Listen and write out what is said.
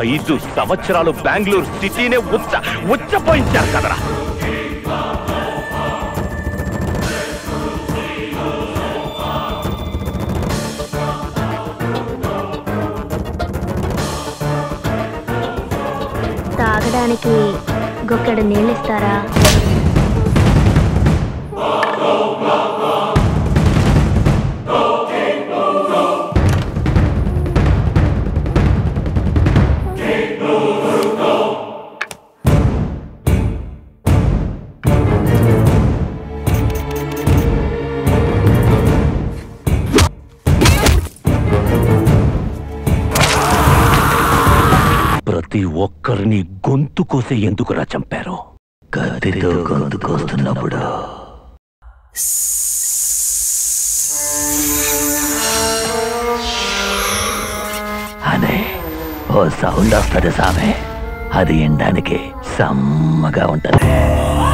ఐదు సంవత్సరాలు బెంగళూరు సిటీనే ఉచ్చ ఉచ్చపోయించారు కదరా తాగడానికి గొక్కెడు నీళ్ళిస్తారా ప్రతి ఒక్కరిని గొంతు కోసి ఎందుకురా చంపారు కత్తితో గొంతు కోస్తున్నప్పుడు అనే ఓ సౌండ్ వస్తుంది సామె అది వినడానికి సమ్మగా ఉంటది